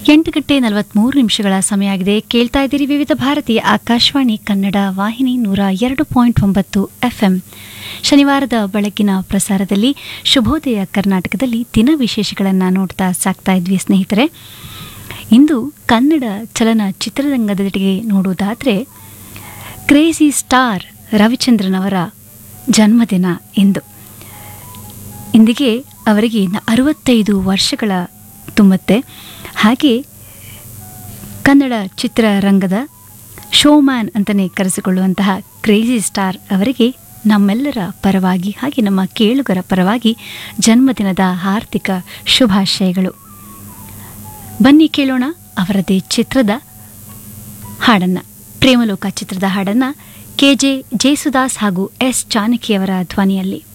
ಎಂಟು ಗಂಟೆ ನಲವತ್ಮೂರು ನಿಮಿಷಗಳ ಸಮಯ ಆಗಿದೆ ಕೇಳ್ತಾ ಇದ್ದೀರಿ ವಿವಿಧ ಭಾರತಿ ಆಕಾಶವಾಣಿ ಕನ್ನಡ ವಾಹಿನಿ ನೂರ ಎರಡು ಪಾಯಿಂಟ್ ಒಂಬತ್ತು ಎಫ್ಎಂ ಶನಿವಾರದ ಬೆಳಗಿನ ಪ್ರಸಾರದಲ್ಲಿ ಶುಭೋದಯ ಕರ್ನಾಟಕದಲ್ಲಿ ದಿನ ವಿಶೇಷಗಳನ್ನು ನೋಡ್ತಾ ಸಾಕ್ತಾ ಇದ್ವಿ ಸ್ನೇಹಿತರೆ ಇಂದು ಕನ್ನಡ ಚಲನ ಚಿತ್ರರಂಗದೆಡೆಗೆ ನೋಡುವುದಾದರೆ ಕ್ರೇಜಿ ಸ್ಟಾರ್ ರವಿಚಂದ್ರನ್ ಅವರ ಜನ್ಮದಿನ ಇಂದು ಇಂದಿಗೆ ಅವರಿಗೆ ನ- ಅರವತ್ತೈದು ವರ್ಷಗಳ ತುಂಬತ್ತೆ ಹಾಗೆ ಕನ್ನಡ ಚಿತ್ರರಂಗದ ಶೋಮ್ಯಾನ್ ಅಂತಲೇ ಕರೆಸಿಕೊಳ್ಳುವಂತಹ ಕ್ರೇಜಿ ಸ್ಟಾರ್ ಅವರಿಗೆ ನಮ್ಮೆಲ್ಲರ ಪರವಾಗಿ ಹಾಗೆ ನಮ್ಮ ಕೇಳುಗರ ಪರವಾಗಿ ಜನ್ಮದಿನದ ಹಾರ್ದಿಕ ಶುಭಾಶಯಗಳು ಬನ್ನಿ ಕೇಳೋಣ ಅವರದೇ ಚಿತ್ರದ ಹಾಡನ್ನ ಪ್ರೇಮಲೋಕ ಚಿತ್ರದ ಹಾಡನ್ನ ಕೆ ಜೆ ಜೇಸುದಾಸ್ ಹಾಗೂ ಎಸ್ ಜಾನಕಿಯವರ ಧ್ವನಿಯಲ್ಲಿ